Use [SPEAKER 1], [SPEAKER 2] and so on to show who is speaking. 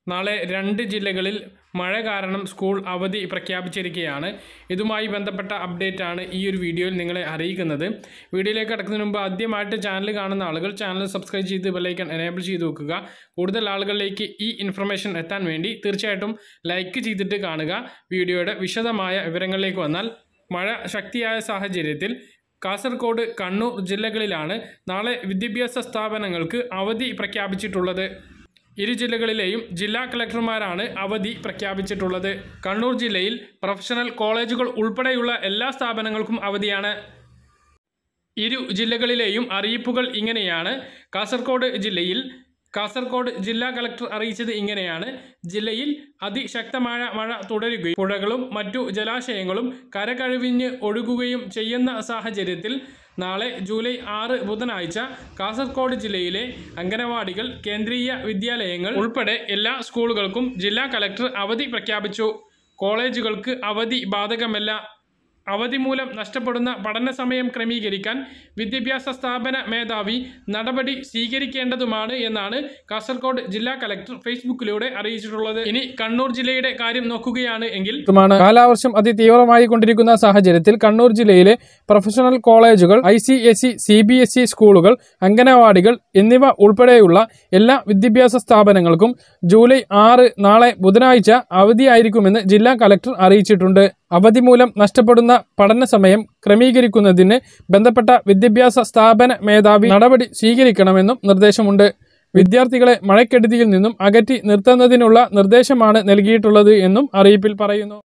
[SPEAKER 1] നാളെ രണ്ട് ജില്ലകളിൽ മഴ കാരണം സ്കൂൾ അവധി പ്രഖ്യാപിച്ചിരിക്കുകയാണ് ഇതുമായി ബന്ധപ്പെട്ട അപ്ഡേറ്റ് ആണ് ഈ ഒരു വീഡിയോയിൽ നിങ്ങളെ അറിയിക്കുന്നത് വീഡിയോയിലേക്ക് കടക്കുന്നതിന് മുമ്പ് ആദ്യമായിട്ട് ചാനൽ കാണുന്ന ആളുകൾ ചാനൽ സബ്സ്ക്രൈബ് ചെയ്ത് ബെല്ലൈക്കൺ എനേബിൾ ചെയ്ത് വെക്കുക കൂടുതൽ ആളുകളിലേക്ക് ഈ ഇൻഫർമേഷൻ എത്താൻ വേണ്ടി തീർച്ചയായിട്ടും ലൈക്ക് ചെയ്തിട്ട് കാണുക വീഡിയോയുടെ വിശദമായ വിവരങ്ങളിലേക്ക് വന്നാൽ മഴ ശക്തിയായ സാഹചര്യത്തിൽ കാസർഗോഡ് കണ്ണൂർ ജില്ലകളിലാണ് നാളെ വിദ്യാഭ്യാസ സ്ഥാപനങ്ങൾക്ക് അവധി പ്രഖ്യാപിച്ചിട്ടുള്ളത് ഇരു ജില്ലകളിലെയും ജില്ലാ കളക്ടർമാരാണ് അവധി പ്രഖ്യാപിച്ചിട്ടുള്ളത് കണ്ണൂർ ജില്ലയിൽ പ്രൊഫഷണൽ കോളേജുകൾ ഉൾപ്പെടെയുള്ള എല്ലാ സ്ഥാപനങ്ങൾക്കും അവധിയാണ് ഇരു ജില്ലകളിലെയും അറിയിപ്പുകൾ ഇങ്ങനെയാണ് കാസർഗോഡ് ജില്ലയിൽ കാസർഗോഡ് ജില്ലാ കളക്ടർ അറിയിച്ചത് ഇങ്ങനെയാണ് ജില്ലയിൽ അതിശക്തമായ മഴ തുടരുകയും പുഴകളും മറ്റു ജലാശയങ്ങളും കരകഴിവിഞ്ഞ് ഒഴുകുകയും ചെയ്യുന്ന സാഹചര്യത്തിൽ നാളെ ജൂലൈ ആറ് ബുധനാഴ്ച കാസർഗോഡ് ജില്ലയിലെ അംഗനവാടികൾ കേന്ദ്രീയ വിദ്യാലയങ്ങൾ ഉൾപ്പെടെ എല്ലാ സ്കൂളുകൾക്കും ജില്ലാ കലക്ടർ അവധി പ്രഖ്യാപിച്ചു കോളേജുകൾക്ക് അവധി ബാധകമല്ല അവധി മൂലം നഷ്ടപ്പെടുന്ന പഠന സമയം ക്രമീകരിക്കാൻ വിദ്യാഭ്യാസ സ്ഥാപന മേധാവി നടപടി സ്വീകരിക്കേണ്ടതുമാണ് എന്നാണ് കാസർഗോഡ് ജില്ലാ കലക്ടർ ഫേസ്ബുക്കിലൂടെ അറിയിച്ചിട്ടുള്ളത് ഇനി കണ്ണൂർ ജില്ലയുടെ കാര്യം നോക്കുകയാണ് എങ്കിൽ കാലാവർഷം അതിതീവ്രമായി കൊണ്ടിരിക്കുന്ന സാഹചര്യത്തിൽ കണ്ണൂർ ജില്ലയിലെ പ്രൊഫഷണൽ കോളേജുകൾ I C S C C B S E സ്കൂളുകൾ അംഗനവാടികൾ എന്നിവ ഉൾപ്പെടെയുള്ള എല്ലാ വിദ്യാഭ്യാസ സ്ഥാപനങ്ങൾക്കും ജൂലൈ ആറ് നാളെ ബുധനാഴ്ച അവധിയായിരിക്കുമെന്ന് ജില്ലാ കലക്ടർ അറിയിച്ചിട്ടുണ്ട് അവധി മൂലം നഷ്ടപ്പെടുന്ന പഠന സമയം ക്രമീകരിക്കുന്നതിന് ബന്ധപ്പെട്ട വിദ്യാഭ്യാസ സ്ഥാപന മേധാവി നടപടി സ്വീകരിക്കണമെന്നും നിർദ്ദേശമുണ്ട് വിദ്യാർത്ഥികളെ മഴക്കെടുതിയിൽ നിന്നും അകറ്റി നിർത്തുന്നതിനുള്ള നിർദ്ദേശമാണ് നൽകിയിട്ടുള്ളത് എന്നും അറിയിപ്പിൽ പറയുന്നു